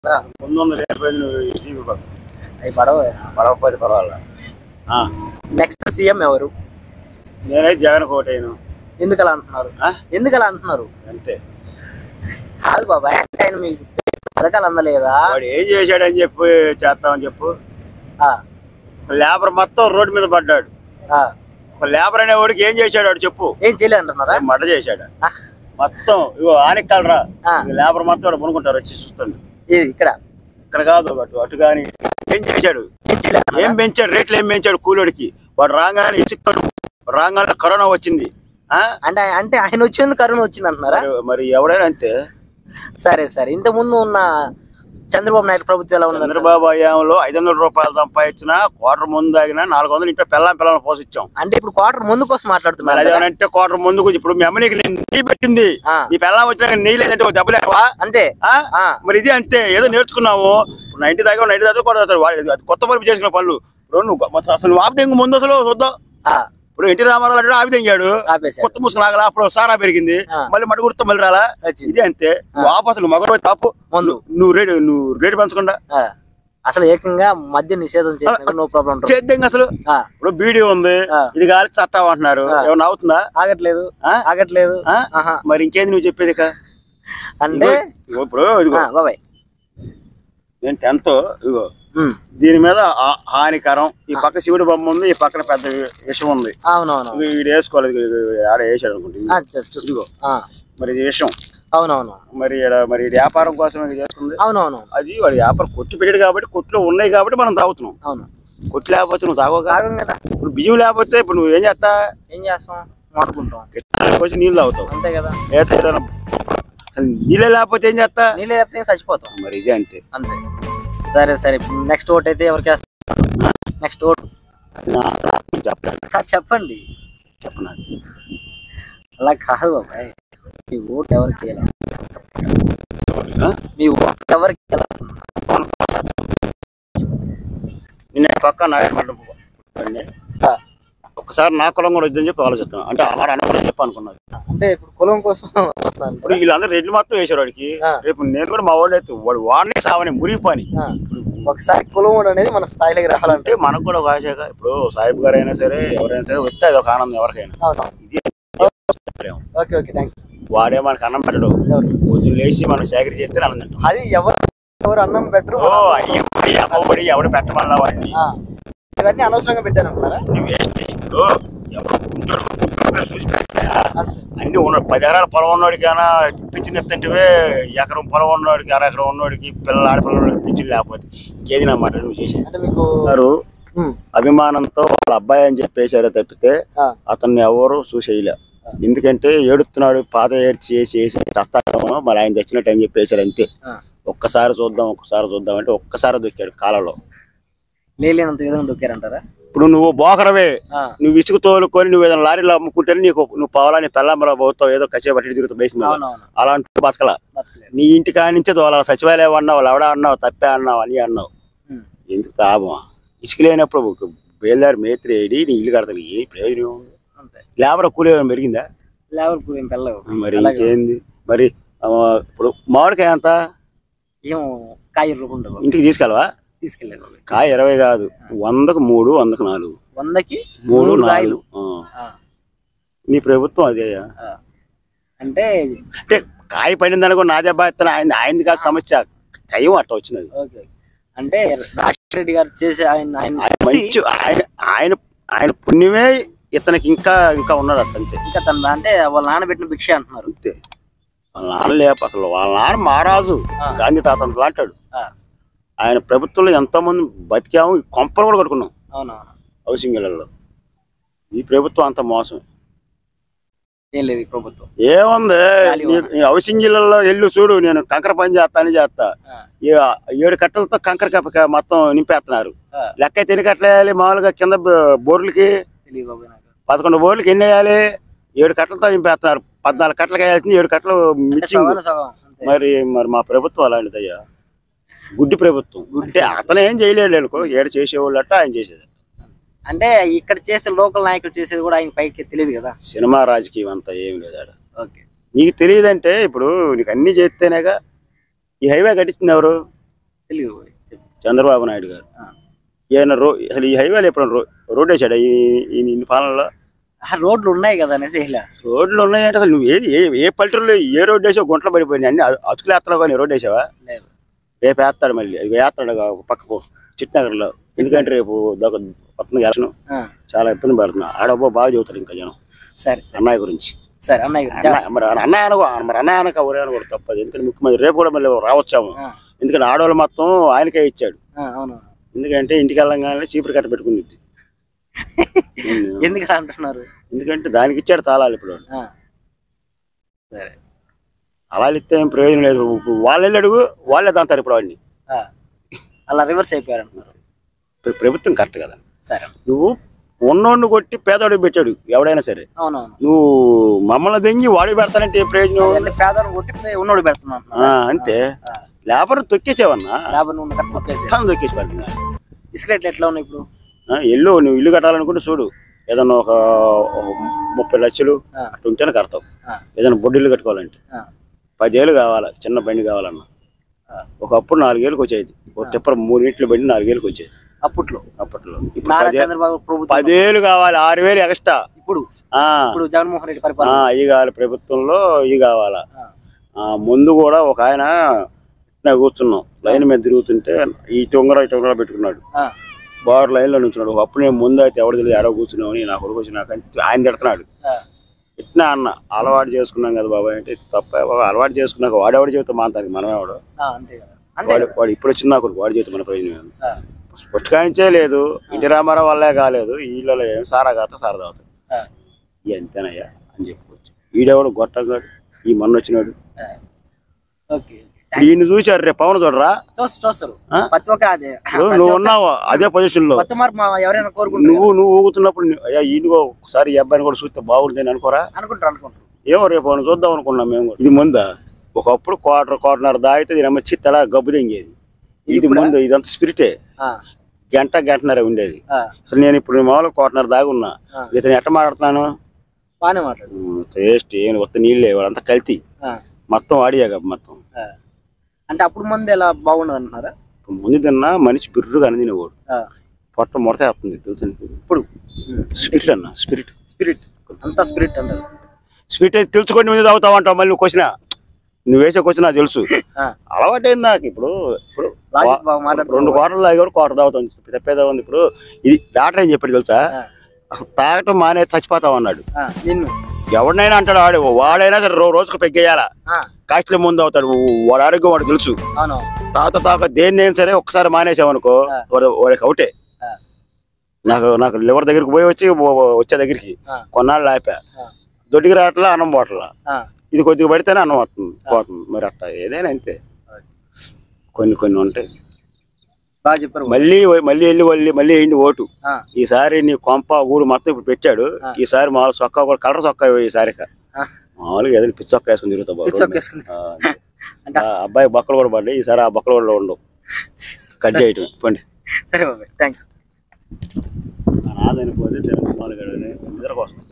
ముందు వందల యాభై జీవి అవి పడవ పడవపోతే పర్వాలేదు ఆ, నెక్స్ట్ సీఎం ఎవరు నేనైతే జగన్ కోటేను ఎందుకు అలా అంటున్నారు ఆ? ఎందుకు అలా అంటున్నారు అంతే కాదు బాబాయ్ అంటే ఆయన మీకు పథకాలు అందలేదా వాడు ఏం చేశాడని చెప్పి చేస్తామని చెప్పు ఆ, ఒక లేబర్ మొత్తం రోడ్డు మీద పడ్డాడు ఆ. ఒక లేబర్ అనే వాడికి ఏం చేశాడు వాడు చెప్పు ఏం చేయలేదు అంటున్నారా ఏం మడ్డ చేశాడు ఆ, మొత్తం ఇగో ఆనిక్కలరా ఆ. లేబర్ మొత్తం వాడు మునుకుంటారు వచ్చి చూస్తాడు ఇది ఇక్కడ ఇక్కడ కాదు అటు అటు కానీ ఏం చేశాడు ఏం చేయలేదు ఏం పెంచాడు రేట్లు ఏం పెంచాడు కూలోడికి వాడు రాగానే ఇసుక్కడు రాగానే కరోనా వచ్చింది ఆ అంటే అంటే ఆయన వచ్చింది కరోనా వచ్చింది అంటున్నారా మరి- మరి ఎవడైనా అంతే సరే సరే ఇంత ముందు ఉన్న చంద్రబాబు నాయుడు ప్రభుత్వం ఎలా ఉంది చంద్రబాబు హయాంలో ఐదు వందల రూపాయలు సంపాదించిన క్వార్టర్ ముందు ఆగిన నాలుగు వందలు ఇంట్లో పిల్లం పిల్లలు పోసిచ్చాం అంటే ఇప్పుడు క్వార్టర్ ముందు కోసం మరి మాట్లాడుతున్నారు కదా? అదేమంటే క్వార్టర్ ముందుకు ఇప్పుడు మీ అమ్మనికి నెయ్యి పెట్టింది ఆ. నీ పిల్లం వచ్చినాక నెయ్యి లేదంటే ఒక దెబ్బలేవా అంతే ఆ? ఆ. మరి ఇది అంతే ఏదో నేర్చుకున్నాము ఇప్పుడు నైన్టీ దాకా నైన్టీ దాకా కూడా చదువుతాడు. వాడు అది కొత్త పనులు చేసుకున్న పనులు ఇప్పుడు నువ్వు అసలు నువ్వు ఆపితే ఇంక ముందు అసలు చూద్దాం ఆ, ఇప్పుడు ఎన్టీ రామారావు అంటే ఆపి తెంగాడు ఆపేశారు కొత్త ముసుగు లాగలా అప్పుడు సారా పెరిగింది ఆ. మళ్ళీ మడి గుర్తు మళ్ళీ రాలా వచ్చింది ఇది అంతే నువ్వు ఆపు అసలు మగడు తాపు ముందు నువ్వు రేటు నువ్వు రేటు పెంచకుండా ఆ, అసలు ఏకంగా మద్య నిషేధం చేసిన నో ప్రాబ్లం చేద్దాం అసలు ఇప్పుడు బీడీ ఉంది ఆ. ఇది కాలి చత్తావు అంటున్నారు ఆ. ఏమన్నా అవుతుందా ఆగట్లేదు ఆ? ఆగట్లేదు ఆ? ఆహా. మరి ఇంకేంది నువ్వు చెప్పేది ఇక అంటే ఇగో ఇప్పుడు ఇదిగో ఆ, బాబాయ్ నేను టెన్త్ ఇగో ఉమ్, దీని మీద ఆ- హానికరం ఈ పక్క శివుడి బొమ్మ ఉంది ఈ పక్కన పెద్ద విషయం ఉంది అవునవును ఇది వీడు వేసుకోవాలి ఇది ఆడ వేసాడు అనుకుంటా ఆ, just చూసుకో ఆ, మరి ఇది విషయం అవునవును మరి ఈడ మరి ఈడ వ్యాపారం కోసం ఇది చేస్తుంది అవునవును అది వాడి వ్యాపారం కొట్టు పెట్టాడు కాబట్టి కొట్లో ఉన్నాయి కాబట్టి మనం తాగుతున్నాం అవును కొట్టు లేకపోతే నువ్వు తాగోగా తాగం కదా ఇప్పుడు బియ్యం లేకపోతే ఇప్పుడు నువ్వు ఏం చేస్తా ఏం చేస్తాం మాట్లాడుకుంటాం వచ్చి నీళ్ళు తాగుతావు అంతే కదా లేదా ఏదైనా నీళ్ళే లేకపోతే ఏం చేస్తా నీళ్ళు చెప్తే చచ్చిపోతాం మరి ఇదే అంతే అంతే సరే సరే నెక్స్ట్ ఓట్ అయితే ఎవరికి వేస్తాం నెక్స్ట్ ఓట్ నా తరపున చెప్పలేదు సార్ చెప్పండి చెప్పనా అలా కాదు బాబాయ్ మీ ఓట్ ఎవరికి వేయాలి ఆ? మీ ఓట్ ఎవరికి వేయాలి నిన్న పక్క నాయన మండపం ఆ, ఒక్కసారి నా కులం కూడా వద్దని చెప్పి ఆలోచిస్తున్నాను అంటే ఆ మాట అనకూడదని చెప్పి అనుకున్నది అంటే ఇప్పుడు కులం కోసం వస్తున్నాను ఇప్పుడు వీళ్ళందరూ రెడ్లు మొత్తం వేసారు వాడికి ఆ. రేపు నేను కూడా మా వాడు అయితే వాడు వాడినే సావని మురిగి పని ఆ, ఒకసారి కులం ఓటు అనేది మన స్థాయిలోకి రావాలంటే అంటే మనకు కూడా ఒక ఆశగా ఇప్పుడు సాహిబ్ గారు అయినా సరే ఎవరైనా సరే వస్తే అది ఒక ఆనందం ఎవరికైనా అవును ఇది చెప్పలేము. ఓకే ఓకే థ్యాంక్స్ వాడే మనకు అన్నం పెట్టడు ఎవరు పొద్దున్న లేచి మనం సేకరి చేస్తే అన్నం తింటాం అది ఎవరు ఎవరు అన్నం పెట్టరు ఓ అయ్యప్పడి అమ్మఒడి ఎవడు పెట్టమన్నా వాడిని ఆ, ఇవన్నీ అనవసరంగా పెట్టారు అనుకున్నారా నువ్వు వేస్ట్ ఇప్పుడు ఎవరు కుంటోడు కుంటోడు చూసి పెట్టా అంతే అన్ని ఉన్నాడు పది ఎకరాల పొలం ఉన్నోడికైనా పింఛన్ ఎత్తంటివే ఎకరం పొలం ఉన్నోడికి అర ఎకరం ఉన్నోడికి పిల్లలు ఆడపిల్లలకి పింఛన్ లేకపోతే ఇంకేది నా మాట నువ్వు చేసేది అంటే మీకు వారు ఉమ్, అభిమానంతో వాళ్ళ అబ్బాయి అని చెప్పేశారే తప్పితే ఆ, అతన్ని ఎవరు చూసేయలే ఎందుకంటే ఏడుస్తున్నాడు పాత ఏడ్చి చేసి చేసి చస్తాడేమో మరి ఆయన తెచ్చినట్టు అని చెప్పేశారు అంతే ఆ. ఒక్కసారి చూద్దాం ఒక్కసారి చూద్దాం అంటే ఒక్కసారి దొక్కాడు కాలంలో లేలేనంత విధంగా దొక్కారంటారా ఇప్పుడు నువ్వు బోకరవే ఆ, నువ్వు ఇసుకు తోలుకొని నువ్వు ఏదైనా లారీలో అమ్ముకుంటే నీకు నువ్వు పోవాలని పెళ్ళంబలో పోతావు ఏదో కచ్చే బట్టి తిరుగుతావు బైక్ మీద అవునవును అలాంటి బతకల బతకలేదు నీ ఇంటి కాడి నుంచే తోలాలి సచివాలయం అన్నావు లవడా అన్నావు తప్పే అన్నావు అని అన్నావు ఉమ్, ఎందుకు తాపం ఇసుక లేనప్పుడు బేల్దారి మేత్రి ఏడి నీ ఇల్లు కడతాను ఏ ప్రయోజనం ఉంది అంతే లేబర్ కూలి ఏమైనా పెరిగిందా లేవర్ పూర్ ఏం పెళ్ళవు మరి అలాగే. ఇంకేంది మరి ఆ, ఇప్పుడు మామిడికాయ ఎంత ఏం కాయ రూపం ఉండవు ఇంటికి తీసుకెళ్ళవా తీసుకెళ్ళలేదు కాయ ఇరవై కాదు వందకు మూడు వందకు నాలుగు వందకి మూడు మూడు నాలుగు కాయలు ఆ. ఆ, నీ ప్రభుత్వం అదే ఆ. అంటే అంటే కాయ పడింది అనుకో నా దెబ్బ ఎత్తాను ఆయన ఆయనది కాదు సమస్య టైం అట్ట వచ్చినది ఓకే అంటే రాజశేఖర రెడ్డి గారు చేసే ఆయన ఆయన ఆయన చూసి మంచి ఆయన ఆయన ఆయన పుణ్యమే ఇతనికి ఇంకా ఇంకా ఉన్నాడు అట్ట అంతే ఇంకా తన అంటే వాళ్ళ నాన్న పెట్టిన భిక్ష అంటున్నారు అంతే వాళ్ళ నాన్న లేప అసలు వాళ్ళ నాన్న మహారాజు ఆ. గాంధీ తాత లాంటాడు ఆ, ఆయన ప్రభుత్వంలో ఎంతో మంది బతికాము ఈ కొంపలు కూడా కట్టుకున్నాం అవునవును హౌసింగ్ ఇళ్లలో ఈ ప్రభుత్వం అంత మోసం ఏం లేదు ఈ ప్రభుత్వం ఏముంది గాలి నీ- నీ హౌసింగ్ ఇళ్లలో ఎల్లు చూడు నేను కంకర పని చేస్తా అని చేస్తా ఆ, ఏ- ఏడు కట్టలతో కంకర కప్ప మొత్తం నింపేస్తున్నారు ఆ, లెక్క అయితే ఎన్ని కట్టలు వేయాలి మామూలుగా కింద బ- బోర్లకి తెలియదు బాబు నాకు పదకొండు బోర్లకి ఎన్ని వేయాలి ఏడు కట్టలతో నింపేస్తున్నారు పద్నాలుగు కట్టలు వేయాల్సింది ఏడు కట్టలు అంటే మిచ్చింగ్ సగం సగం అంతే మరి మరి మా ప్రభుత్వం అలాంటిదయ్యా గుడ్డి ప్రభుత్వం అంటే అతను ఏం చేయలేడు అనుకో ఏడు చేసేవాళ్ళట ఆయన చేసేది అంటే ఇక్కడ చేసే లోకల్ నాయకులు చేసేది కూడా ఆయన పైకి తెలియదు కదా సినిమా రాజకీయం అంతా ఏం లేదు ఆడ ఓకే నీకు తెలియదంటే ఇప్పుడు నీకు అన్ని చేస్తేనేగా ఈ హైవే కట్టించింది ఎవరు తెలుగు చెప్పు. చంద్రబాబు నాయుడు గారు ఆ. ఈయన రో అసలు ఈ హైవేలు ఎప్పుడు రో రోడ్ వేసాడు ఈ ఈ ఇన్ని పాలనలో ఆ రోడ్లు ఉన్నాయి కదా అనేసి ఇలా రోడ్లు ఉన్నాయంటే అసలు నువ్వు ఏది ఏ ఏ పల్లెటూరులో ఏ రోడ్డు వేసావు గుంటలు పడిపోయినాయి అన్ని అతుకులు వేస్తావు కానీ రోడ్డు వేసావా లేదు రేపు వేస్తాడు మళ్ళీ అది వేస్తాడు ఒక పక్కకు చిట్నగర్లో ఎందుకంటే రేపు దొక కొత్త ఎలక్షన్ ఆ, చాలా ఇబ్బంది పడుతున్నా ఆడబ్బో బాగా చెబుతారు ఇంకా జనం సరే సరే అన్నయ్య గురించి సరే అన్నయ్య గారు. అన్నయ్య మరి అన్నయ్య అనకు మరి అన్నయ్య అనక ఊరే అనకూడదు తప్పదు ఎందుకంటే ముఖ్యమంత్రి రేపు కూడా మళ్ళీ రావచ్చాము ఆ, ఎందుకంటే ఆడవాళ్ళు మొత్తం ఆయనకే ఇచ్చాడు ఆ, అవును ఎందుకంటే ఇంటికి వెళ్ళంగానే చీపురు కట్ట పెట్టుకునిద్ది ఎందుకు అలా అంటున్నారు ఎందుకంటే దానికి ఇచ్చాడు తాళాలు ఇప్పుడు ఆ, సరే అలా ఇస్తే ఏం ప్రయోజనం లేదు ఇప్పుడు వాళ్ళు వెళ్ళి అడుగు వాళ్ళే దంతారు ఇప్పుడు వాడిని ఆ, అలా రివర్స్ అయిపోయారు అంటున్నారు ప్ర- ప్రభుత్వం కరెక్ట్ కదా సరే నువ్వు ఉన్నోడిని కొట్టి పేదవాడికి పెట్టాడు ఎవడైనా సరే అవునవును నువ్వు మమ్మల్ని దెంగి వాడికి పెడతానంటే ఏ ప్రయోజనం అవన్నీ పేదలను కొట్టి ఉన్నోడు పెడుతున్నాను ఆ, అంతే లేబర్ తొక్కేసావన్నా లేబర్ నువ్వు కట్ట తొక్కేసి మొత్తం తొక్కేసి పడుతున్నా ఇసుక రేట్లు ఎట్లా ఉన్నాయి ఇప్పుడు ఇల్లు నువ్వు ఇల్లు కట్టాలనుకుంటే చూడు ఏదన్నా ఒక ఒక ముప్పై లక్షలు ఆ. అటు ఉంటేనే కడతావు ఆ, ఏదైనా బొడ్డు ఇల్లు కట్టుకోవాలంటే ఆ, పదేళ్ళు కావాలా చిన్న బండి కావాలన్నా ఆ. ఒకప్పుడు నాలుగేళ్ళకి వచ్చేది ఒక టిప్పర్ మూడింట్లు బండి నాలుగేళ్ళకి వచ్చేది అప్పట్లో అప్పట్లో ఇప్పుడు నారా పదే చంద్రబాబు ప్రభుత్వం పదేళ్ళు కావాలి ఆరు వేలు ఎక్స్ట్రా ఇప్పుడు ఆ, ఇప్పుడు జగన్మోహన్ రెడ్డి ఆ, పరిపాలన ఇవి కావాలి ప్రభుత్వంలో ఇవి కావాలా ఆ, ఆ, ముందు కూడా ఒక ఆయన ఇట్లా కూర్చున్నాం లైన్ మీద తిరుగుతుంటే ఈ టొంగర ఈ టొంగర పెట్టుకున్నాడు ఆ, బారు లైన్లో నుంచున్నాడు అప్పుడు నేను ముందు అయితే ఎవరు తెలియదు ఎడవ కూర్చున్నామని నా కొడుకు వచ్చి నాకు అని ఆయన తిడుతున్నాడు ఆ, ఇట్లా అన్న అలవాటు చేసుకున్నాం కదా బాబాయ్ అంటే తప్ప బాబా అలవాటు చేసుకున్నాక వాడెవడు చెబుతా మాతానికి మనం ఎవడు ఆ, అంతే కదా అంతే వాడు కదా వాడు ఇప్పుడు వచ్చిన నాకు వాడు చేతి మన ప్రయోజనం ఏమి? ఆ, పుస్తకానించే లేదు ఇంటి రామారావు వల్లే కాలేదు వీళ్ళలో ఏం సారా కాత సారా తాగుతాడు ఆ, ఇక అంతేనయ్యా అని చెప్పుకోవచ్చు ఈడెవడు గొట్టంగాడు ఈ మొన్న వచ్చినాడు ఆ. ఓకే ఈయన చూశారు రేపు పవన్ చూడరా చూస్తారు చూస్తారు ఆ? ప్రతి ఒక్క అదే ఇప్పుడు నువ్వు ఉన్నావు అదే పొజిషన్ లో కొత్త మార్పు మా- ఎవరైనా కోరుకుంటారు నువ్వు నువ్వు ఊగుతున్నప్పుడు నీ- అయ్యా ఈయన ఒకసారి ఈ అబ్బాయిని కూడా చూస్తే బాగుంటుంది అనుకోరా అనుకుంటారు అనుకుంటారు ఏమో రేపు మనం చూద్దాం అనుకున్నాం మేము కూడా. ఇది ముందా ఒకప్పుడు క్వార్టర్ క్వార్టర్నర దాగితే దీని అమ్మ చిత్త అలా గబ్బు తెంగేది ఇది ముందు ఇదంతా స్పిరిటే ఆ, గంట గంటన్నర ఉండేది ఆ, అసలు నేను ఇప్పుడు మామూలుగా క్వార్టర్నర దాగి ఉన్నా ఆ. ఇతను ఎట్ట మాట్లాడుతున్నాను బాగానే మాట్లాడు టేస్ట్ ఏం వస్తే నీళ్ళే వాళ్ళంతా కల్తీ ఆ, మొత్తం వాడియాక మొత్తం ఆ. అంటే అప్పుడు ముందు ఎలా బాగుండదు అంటున్నారా ఇప్పుడు ముందు తిన్నా మనిషి బిర్రుగా అని తినేవాడు ఆ, పొట్ట ముడత వేస్తుంది తెలుసు నీకు? ఇప్పుడు స్పిరిట్ అన్న స్పిరిట్ స్పిరిట్ అంతా స్పిరిట్ అంటారు స్పిరిట్ అయితే తెలుసుకొని ముందు తాగుతావు అంటావు మళ్ళీ నువ్వు క్వశ్చన్ నువ్వు వేసే క్వశ్చన్ నాకు తెలుసు ఆ, అలవాటైంది నాకు ఇప్పుడు ఇప్పుడు లాజిక్ బాగా మాట్లాడుతున్నావు. రెండు కోటలు తాగేవాడు కోట తాగుతాం తప్పేదా ఉంది ఇప్పుడు ఇది డాక్టర్ ఏం చెప్పాడు తెలుసా ఆ, అసలు తాగటం మానే చచ్చిపోతావు అన్నాడు ఆ, నిన్ను ఎవరినైనా అంటాడు వాడు వాడైనా సరే రో- రోజుకు పెగ్గేయాలా ఆ, కాస్ట్లీ ముందు అవుతాడు వాడు ఆరోగ్యం వాడు తెలుసు అవును తాత తాక దేన్ని అయినా సరే ఒక్కసారి మానేసామనుకో ఆ. వాడు వాడికి అవుటే ఆ, నాకు నాకు లివర్ దగ్గరికి పోయి వచ్చి ఓ- ఓ- వచ్చే దగ్గరికి ఆ, కొన్నాళ్ళు ఆపా ఆ, దొడ్డికి రావట్లా అన్నం పోవట్లా ఆ, ఇది కొద్దిగా పడితేనే అన్నం వస్తుంది పోతుంది మరి అట్లా ఏదైనా అంతే కొన్ని కొన్ని ఉంటాయి బాగా చెప్పారు మళ్ళీ మళ్ళీ వెళ్ళి మళ్ళీ మళ్ళీ వేయండి ఓటు ఆ, ఈసారి నీ కొంప ఊరు మొత్తం ఇప్పుడు పెట్టాడు ఆ. ఈసారి మామూలు సొక్కా కూడా కలర్ సొక్కా ఇవ్వు ఈసారి ఆ, మామూలుగా ఏదైనా పిచ్చి చొక్కా వేసుకుని తిరుగుతా బాబు. పిచ్చి చొక్కా వేసుకుని. ఆ, అంతే. ఆ అబ్బాయి బక్కలు కూడా పడ్డాయి ఈసారి ఆ బక్కలు కూడా ఉండవు కట్ చేయటం పండి సరే బాబాయ్ థ్యాంక్స్ నాదని పోతే నిద్ర కోసం